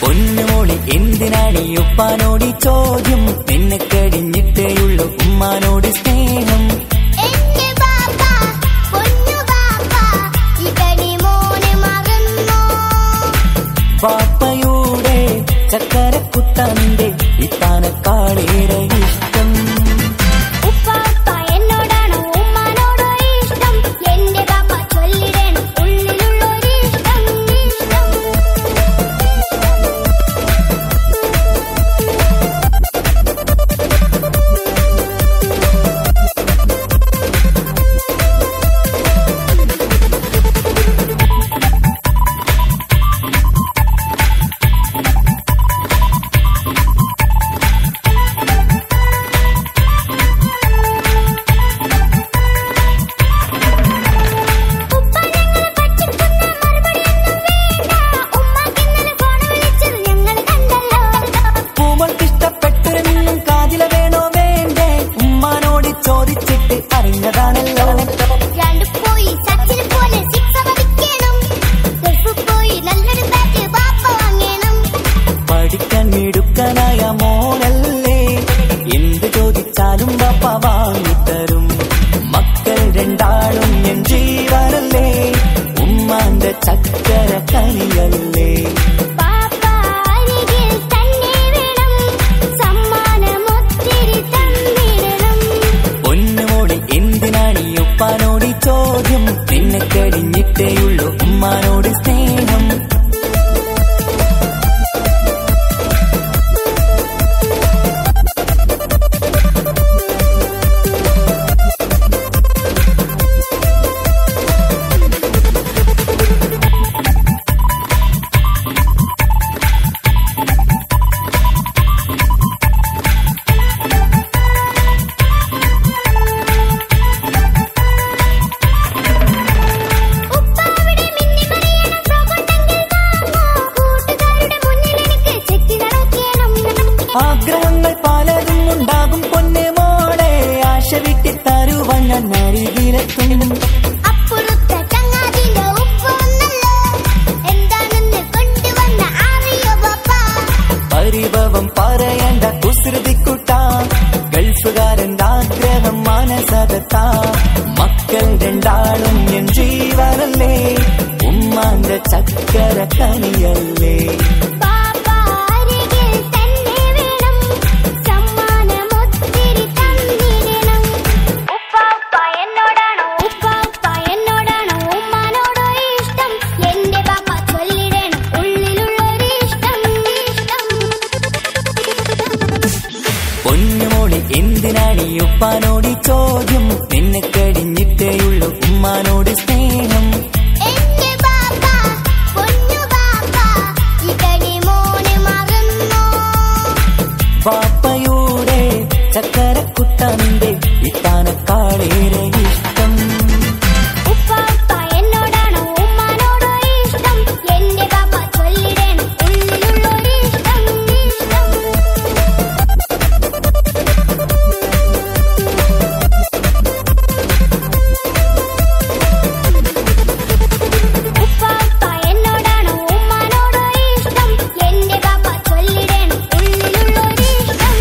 പൊന്നുമോളി എന്തിനാണ് ഈ ഉപ്പാനോട് ഈ ചോദ്യം നിന്നെ കഴിഞ്ഞിട്ടേയുള്ളൂ ഉമ്മാനോട് സ്നേഹം എന്റെ ബാപ്പ പൊന്നു ബാപ്പ ഇതടി മോനെ മറന്നോ പാപ്പയുടെ ചക്കരക്കുത്തന്റെ ഇത്താനക്കാളേറെ ഇഷ്ടം ഉപ്പാപ്പ എന്നോടാണോ ഉമ്മാനോടോ ഇഷ്ടം എന്റെ ബാപ്പ ചൊല്ലിടണം ഉള്ളിലുള്ളൊരു ഇഷ്ടം ഇഷ്ടം ഉപ്പ ഞങ്ങളെ പറ്റിക്കുന്ന മറുപടിയൊന്നും വേണ്ട ഉമ്മാക്കിന്നലെ ഫോൺ വിളിച്ചത് ഞങ്ങൾ കണ്ടല്ലോ പൂമൾക്കിഷ്ടപ്പെട്ടൊരു മിന്നും കാതില വേണോ വേണ്ടേ ഉമ്മാനോട് ചോദിച്ചിട്ട് അറിഞ്ഞതാണല്ലോ രണ്ട് പോയി സച്ചിന് പോലെ സിക്സ് അടിക്കണം ഗൾഫ് പോയി നല്ലൊരു ബാറ്റ് ബാപ്പ വാങ്ങണം പഠിക്കാൻ മിടുക്കനായ മോനല്ലേ എന്ത് ചോദിച്ചാലും പാപ്പ വാങ്ങിത്തരും മക്കൾ രണ്ടാളും എൻ ജീവനല്ലേ ഉമ്മാന്റെ ചക്കര കനിയല്ലേ ബാപ്പ അരികിൽ തന്നെ വേണം സമ്മാനം ഒത്തിരി തന്നിടണം പൊന്നുമോളി എന്തിനാണ് ഈ ഉപ്പാനോട് ഈ ചോദ്യം നിന്നെ കഴിഞ്ഞിട്ടേയുള്ളൂ ഉമ്മാനോട് സ്നേഹം ഉപ്പ അവിടെ മിന്നി മറിയണ ഫ്രോക്കുണ്ടെങ്കിൽ വാങ്ങോ കൂട്ടുകാരുടെ മുന്നിൽ എനിക്ക് ചെത്തി നടക്കണം ആഗ്രഹങ്ങൾ പലതും ഉണ്ടാകും പൊന്നെ മോളെ ആശ വിട്ടി തരുവാൻ ഞാൻ അരികിലെത്തും അപ്പുറത്തെ ചങ്ങാതിന്റെ ഉപ്പ വന്നല്ലോ എന്താണെന്ന് കൊണ്ടുവന്ന അറിയോ ബാപ്പ പരിഭവം പറയേണ്ട കുസൃതിക്കുട്ട ഗൾഫുകാരന്റെ ആഗ്രഹം മനസകത്ത മക്കൾ രണ്ടാളും എൻ ജീവനല്ലേ ഉമ്മാന്റെ ചക്കര കനിയല്ലേ ബാപ്പ അരികിൽ തന്നെ വേണം സമ്മാനം ഒത്തിരി തന്നിടണം ഉപ്പാപ്പ എന്നോടാണോ ഉപ്പാപ്പ എന്നോടാണോ ഉമ്മാനോടോ ഇഷ്ടം എന്റെ ബാപ്പ ചൊല്ലിടണം ഉള്ളിലുള്ളൊരു ഇഷ്ടം ഇഷ്ടം പൊന്നുമോളി എന്തിനാണ് ഈ ഉപ്പാനോട് ഈ ചോദ്യം നിന്നെ കഴിഞ്ഞിട്ടേയുള്ളൂ ഉമ്മാനോട് സ്നേഹം എന്റെ ബാപ്പ പൊന്നു ബാപ്പ ഇതടി മോനെ മറന്നോ പാപ്പയുടെ ചക്കരക്കുത്തന്റെ ഇത്താനക്കാളേറെ ഇഷ്ടം ഉപ്പാപ്പ എന്നോടാണോ ഉമ്മാനോടോ ഇഷ്ടം എന്റെ ബാപ്പ ചൊല്ലിടണം ഉള്ളിലുള്ളൊരു ഇഷ്ടം ഇഷ്ടം ഉപ്പാപ്പ എന്നോടാണോ ഉമ്മാനോടോ ഇഷ്ടം എന്റെ ബാപ്പ ചൊല്ലിടണം ഉള്ളിലുള്ളൊരു ഇഷ്ടം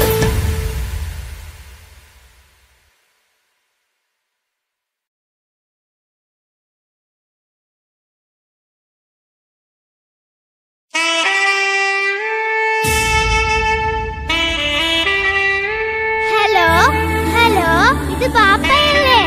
ഹലോ ഹലോ ഇത് പാപ്പയല്ലേ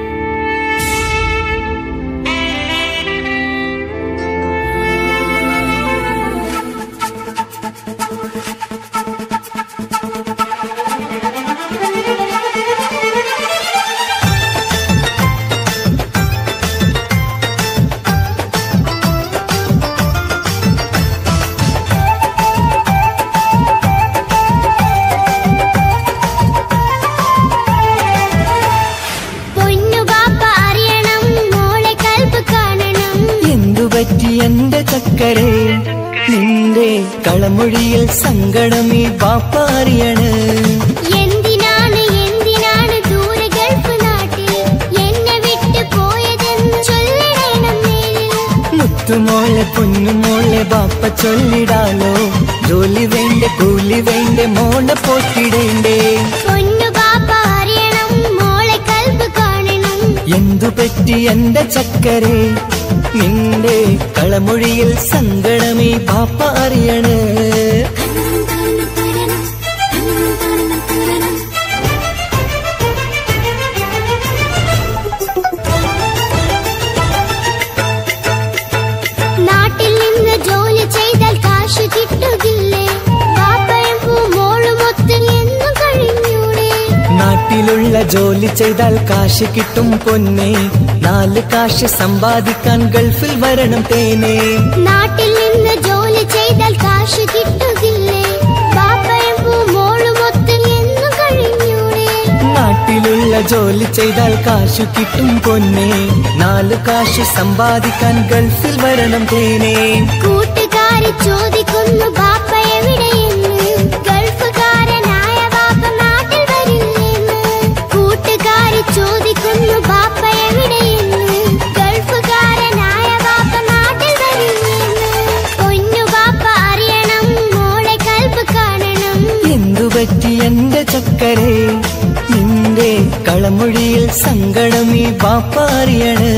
പൊന്നു ബാപ്പ അറിയണം മോളെ കൽപ്പ് കാണണം എന്തുപറ്റി എന്റെ ചക്കരെ നിന്റെ കളമൊഴിയിൽ സങ്കടം ഈ പാപ്പ അറിയണ് എന്തിനാണ് എന്തിനാണ് ദൂരെ ഗൾഫ് നാട്ടിൽ എന്നെ വിട്ട് പോയതെന്ന് ചൊല്ലിടണം നീ മുത്തുമോളെ പൊന്നുമോളെ ബാപ്പ ചൊല്ലിടാലോ മോളെ പോറ്റിടേണ്ടേ പൊന്നു ബാപ്പ അറിയണം മോളെ കൽബ് കാണണം എന്തു പറ്റി എന്റെ ചക്കരെ നിന്റെ കളമൊഴിയിൽ സങ്കടമേ പാപ്പ അറിയണ് നാട്ടിൽ നിന്ന് ജോലി ചെയ്താൽ കാശ് കിട്ടുകില്ലേ ബാപ്പയും മോളും ഒത്ത് എന്നും കഴിഞ്ഞൂടെ നാട്ടിലുള്ള ജോലി ചെയ്താൽ കാശ് കിട്ടും പൊന്നെ നാല് കാശ് സമ്പാദിക്കാൻ ഗൾഫിൽ വരണം തേനെ നാട്ടിൽ നിന്ന് ജോലി ചെയ്താൽ കാശ് കിട്ടുകില്ലേ ബാപ്പയും മോളും ഒത്ത് എന്നും കഴിഞ്ഞൂടെ നാട്ടിലുള്ള ജോലി ചെയ്താൽ കാശു കിട്ടും പൊന്നെ നാല് കാശ് സമ്പാദിക്കാൻ ഗൾഫിൽ വരണം തേനെ കൂട്ടുകാര് ചോദിക്കുന്നു ബാപ്പ എവിടെയെന്ന് ഗൾഫുകാരനായ ബാപ്പ നാട്ടിൽ വരില്ലെന്ന് കൂട്ടുകാര് ചോദിക്കുന്നു ബാപ്പ എവിടെയെന്ന് ഗൾഫുകാരനായ ബാപ്പ നാട്ടിൽ വരില്ലെന്ന് പൊന്നു ബാപ്പ അറിയണം മോളെ കൽബ് കാണണം എന്തു പറ്റി എന്റെ ചക്കരെ നിന്റെ കളമൊഴിയിൽ സങ്കടം ഈ പാപ്പ അറിയണ്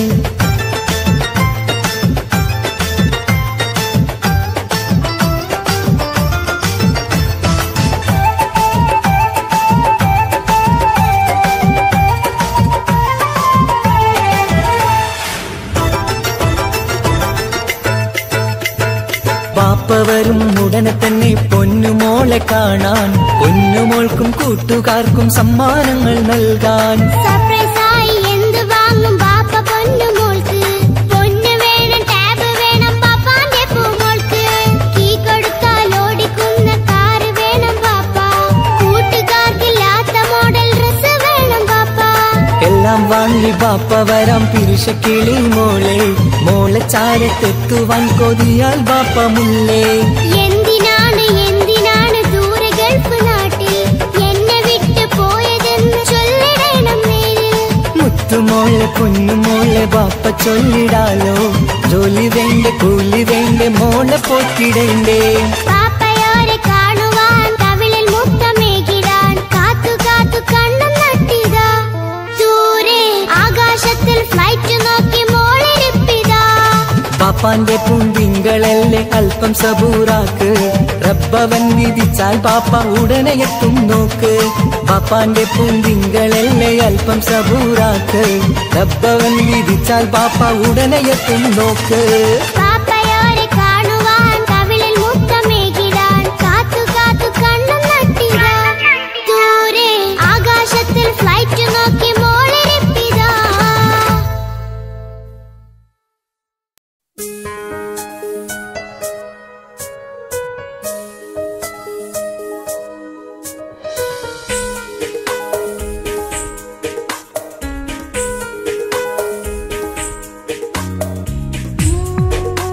പാപ്പ വരും ഉടനെ തന്നെ പൊന്നുമോളെ കാണാൻ പൊന്നുമോൾക്കും കൂട്ടുകാർക്കും സമ്മാനങ്ങൾ നൽകാൻ സർപ്രൈസായി എന്ത് വാങ്ങും ബാപ്പ പൊന്നു മോൾക്ക് പൊന്ന് വേണം ടാബ് വേണം പാപ്പാന്റെ പൂമോൾക്ക് കീ കൊടുത്താൽ ഓടിക്കുന്ന കാറ് വേണം ബാപ്പ കൂട്ടുകാർക്കില്ലാത്ത മോഡൽ ഡ്രസ് വേണം ബാപ്പ എല്ലാം വാങ്ങി ബാപ്പ വരാം പിരിശക്കിളി മോളെ മോളെ ചാരത്തെത്തുവാൻ കൊതിയാൽ ബാപ്പ മുല്ലേ എന്തിനാണ് എന്തിനാണ് ദൂരെ ഗൾഫ് നാട്ടിൽ എന്നെ വിട്ടു പോയതെന്ന് ചൊല്ലിടണം നേരിൽ മുത്തുമോളെ പൊന്നുമോളെ ബാപ്പ ചൊല്ലിടാലോ ജോലി വേണ്ട കൂലി വേണ്ട മോളെ പോറ്റിടേണ്ടേ പാപ്പയോരെ കാണുവാൻ കവിളിൽ മുത്തമേകിടാൻ കാത്തു കാത്തു കണ്ണും നട്ടിതാ ദൂരെ ആകാശത്തിൽ ഫ്ലൈറ്റ് നോക്കി മോളിരിപ്പിതാ പാപ്പാന്റെ പൂന്തിങ്കളല്ലേ അല്പം സബൂറാക്ക് റബ്ബവൻ വിധിച്ചാൽ പാപ്പ ഉടനെ എത്തും നോക്ക് പാപ്പാന്റെ പൂന്തിങ്കളല്ലേ അല്പം സബൂറാക്ക് റബ്ബവൻ വിധിച്ചാൽ പാപ്പ ഉടനെ എത്തും നോക്ക് പാപ്പയോരെ കാണുവാൻ കവിളിൽ മുത്തമേകിടാൻ കാത്തു കാത്തു കണ്ണും നട്ടിതാ ദൂരെ ആകാശത്തിൽ ഫ്ലൈറ്റ് നോക്കി മോളിരിപ്പിതാ Thank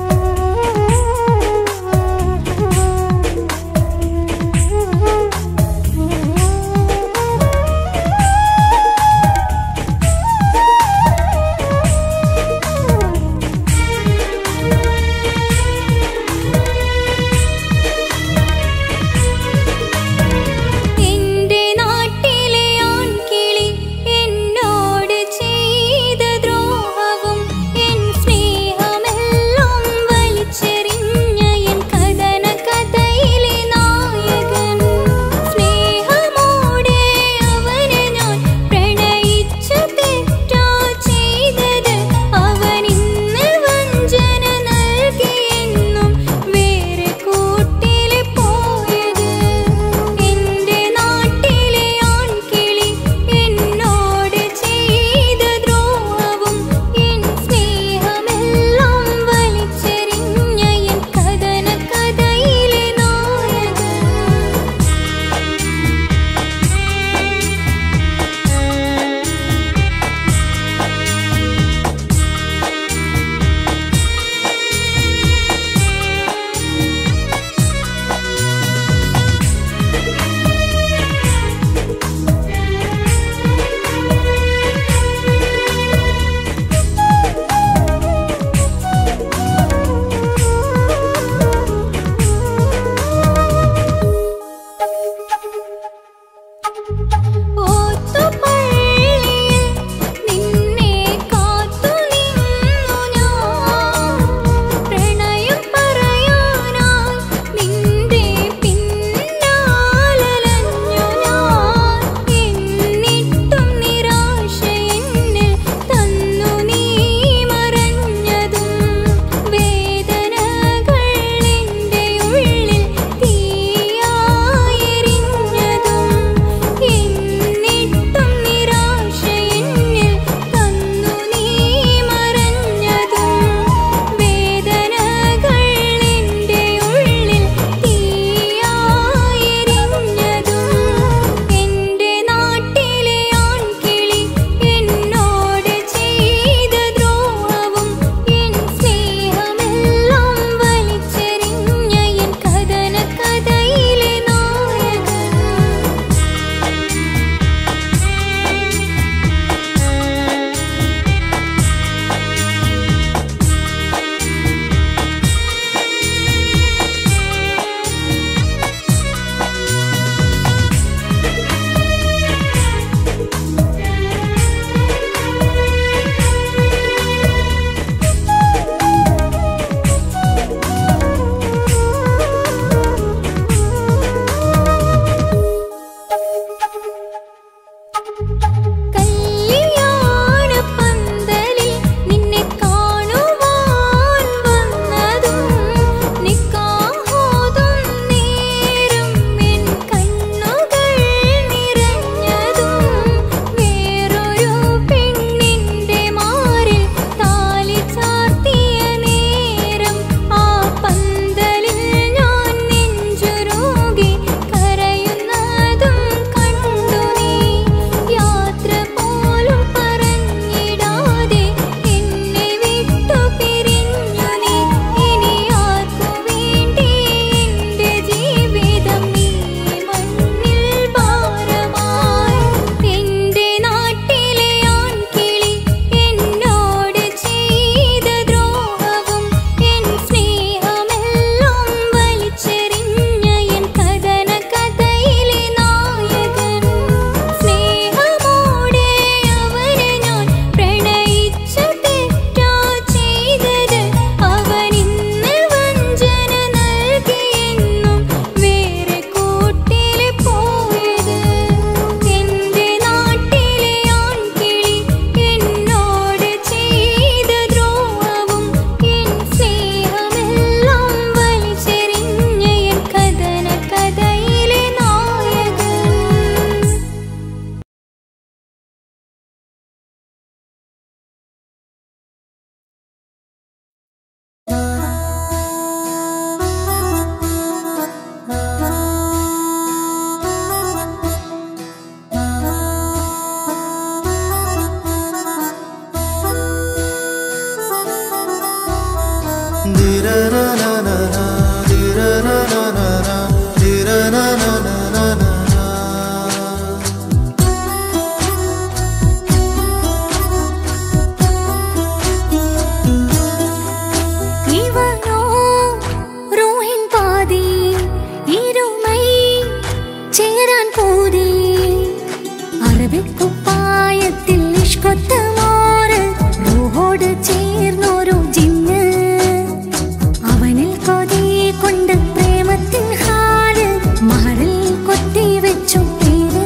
ഇഷ്കൊത്തമോര് റൂഹോട് ചേർന്നൊരു ജിന്ന് അവനിൽ കൊതി കൊണ്ട് പ്രേമത്തിൻ ഹാല് മഹറിൽ കൊത്തി വെച്ചു പേര്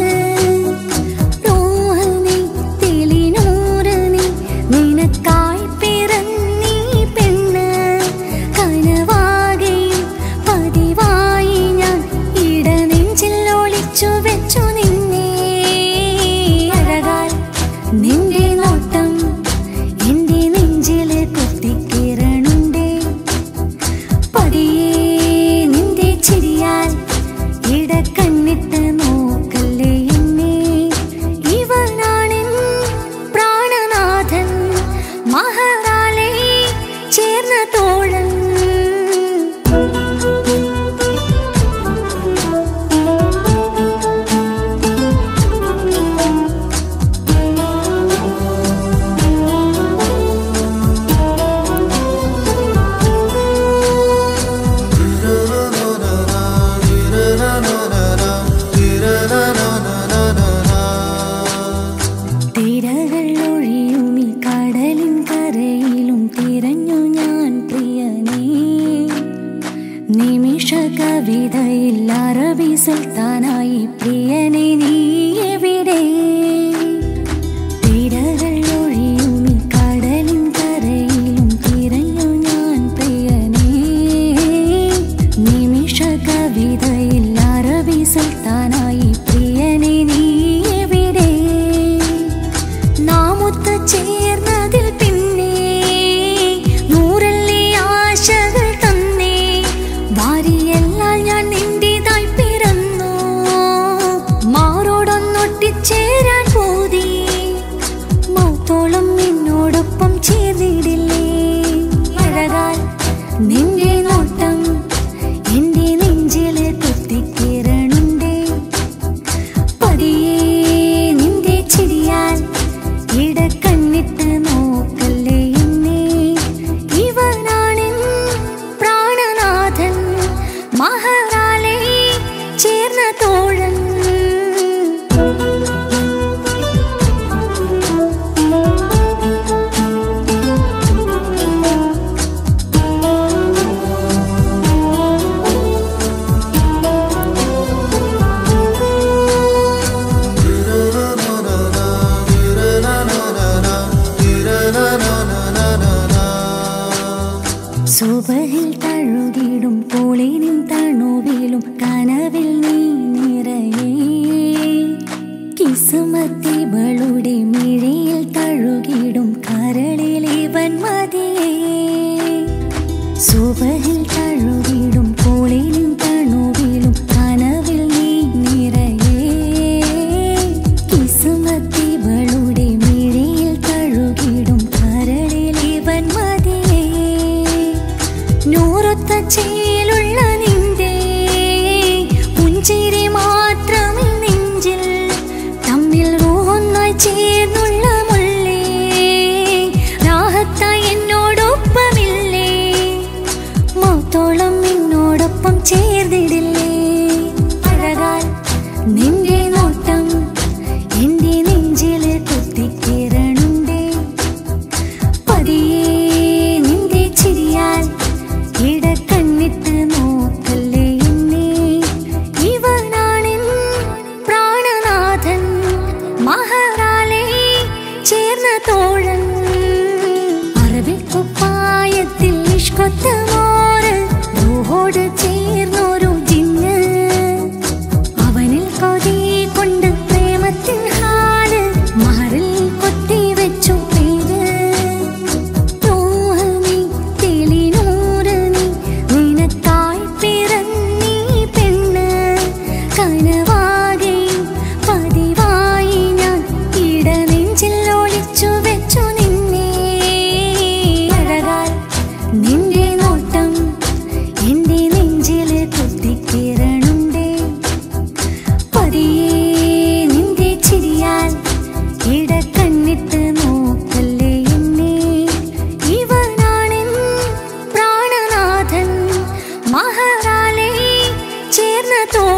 റൂഹ് നീ തെളിനൂറ് നീ നിനക്കായി പിറന്നീ പെണ്ണ് കനവാകെയും പതിവായി ഞാൻ ഇടനെഞ്ചിൽ ഒളിച്ചു വെച്ചു നിന്നെ അഴകാൽ നിന്റെ നോട്ടം എന്റെ നെഞ്ചില് കുത്തിക്കിരണുണ്ടേ പതിയെ നിന്റെ ചിരിയാൽ ഇടക്കണ്ണിട്ട് നോക്കല്ലേ എന്നെ ഇവനാണെൻ പ്രാണനാഥൻ മഹറാലെ ചേർന്ന തോഴൻ തിരകൾ ഒഴിയും ഈ കടലിൻ കരയിലും തിരഞ്ഞു ഞാൻ പ്രിയനേ നിമിഷ കവിതയിൽ അറബി സുൽത്താനായി പ്രിയനെ നീ എവിടെ തിരകൾ ഒഴിയും ഈ കടലിൻ കരയിലും തിരഞ്ഞു ഞാൻ പ്രിയനേ നിമിഷ കവിതയിൽ അറബി സുൽത്താനായി പ്രിയനെ നീ എവിടെ നാമൊത്ത് ചേർന്നതിൽ പിന്നെ നൂറല്ലേ ആശകൾ തന്നേ വാരിയെല്ലാം ഞാൻ നിന്റേതായി പിറന്നു മാറോടൊന്നൊട്ടിച്ചേരാൻ പോതി മൗത്തോളം നിന്നോടൊപ്പം ചേർന്നിടില്ലേ അഴകാൽ നിന്റെ നോട്ടം എന്റെ നെഞ്ചില് കുത്തിക്കിരണുണ്ടേ പതിയെ നിന്റെ ചിരിയാൽ ഇടക്കണ്ണിട്ട് നോക്കല്ലേ എന്നെ ഇവനാണെൻ പ്രാണനാഥൻ മഹറാലെ ചേർന്ന തോഴൻ സുബഹിൽ തഴുകിടും പോളിനും തണുവിലും കനവിൽ നീ നിറയേ കിസുമത്തിവളുടെ മിഴിയിൽ തഴുകിടും കരളിൽ ഇവൻ മതിയേ സുബഹിൽ തഴുകിടും പോളിനും തണുവിലും കനവിൽ നീ നിറയേ കിസുമത്തിവളുടെ മിഴിയിൽ തഴുകിടും കരളിൽ ഇവൻ മതിയേ നൂറൊത്ത ചേലുള്ള നിന്റെ പുഞ്ചിരി മാത്രമേ നെഞ്ചിൽ തമ്മിൽ റൂഹൊന്നായി ചേർന്നുള്ള മുള്ളേ രാഹത്തായി എന്നോടൊപ്പമില്ലേ മൗത്തോളം എന്നോടൊപ്പം ചേർന്നിടില്ലേ അഴകാൽ നിന്റെ നോട്ടം എന്റെ നെഞ്ചില് കുത്തിക്കിരണുണ്ടേ പതിയെ നിന്റെ ചിരിയാൽ ഇടക്കണ്ണിട്ട് നോക്കല്ലേ എന്നെ ഇവനാണെൻ പ്രാണനാഥൻ മഹറാലെ ചേർന്ന തോഴൻ അറബിക്കുപ്പായത്തിൽ ഇഷ്കൊത്തമോര് റൂഹോട് ചേർന്നൊരു ജിന്ന് അവനിൽ കൊതി കൊണ്ട് പ്രേമത്തിൻ ഹാല് മഹറിൽ കൊത്തി വെച്ചു പേര് റൂഹ് നീ തെളിനൂറ് നീ നിനക്കായി പിറന്നീ പെണ്ണ് കനവാകെയും പതിവായി ഞാൻ ഇടനെഞ്ചിൽ ഒളിച്ചു വെച്ചു നിന്നെ അഴകാൽ നിന്റെ നോട്ടം എന്റെ നെഞ്ചില് കുത്തിക്കിരണുണ്ടേ പതിയെ നിന്റെ ചിരിയാൽ ഇടക്കണ്ണിട്ട് നോക്കല്ലേ എന്നെ ഇവനാണെൻ പ്രാണനാഥൻ മഹറാലെ ചേർന്ന തോ